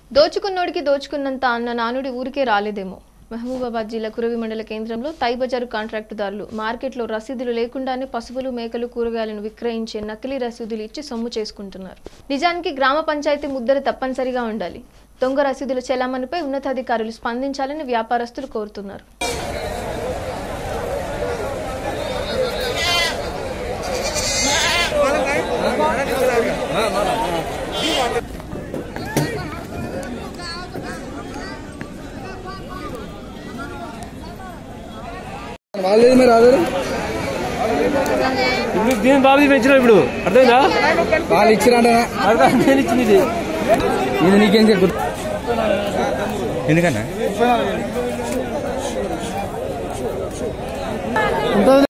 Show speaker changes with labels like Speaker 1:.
Speaker 1: దోచుకున్నోడికి దోచుకున్నంత అన్న నానుడి ఊరికే రాలేదేమో మహబూబాబాద్ జిల్లా కురవి మండల కేంద్రంలో తైబజారు కాంట్రాక్టుదారులు మార్కెట్లో రసీదులు లేకుండానే పశువులు మేకలు కూరగాయలను విక్రయించే నకిలీ రసీదులు ఇచ్చి సొమ్ము చేసుకుంటున్నారు నిజానికి గ్రామ పంచాయతీ ముద్దరు తప్పనిసరిగా ఉండాలి దొంగ రసీదుల చెలామణిపై ఉన్నతాధికారులు స్పందించాలని వ్యాపారస్తులు కోరుతున్నారు
Speaker 2: వాళ్ళేది మరి ఆధారం
Speaker 3: ఇప్పుడు దీని బాబు పెంచిన ఇప్పుడు అర్థమైందా
Speaker 2: వాళ్ళు ఇచ్చిరంట
Speaker 3: అర్థం నేను ఇచ్చింది ఇది
Speaker 2: ఇది నీకేం చెప్పు
Speaker 4: ఎందుకన్నా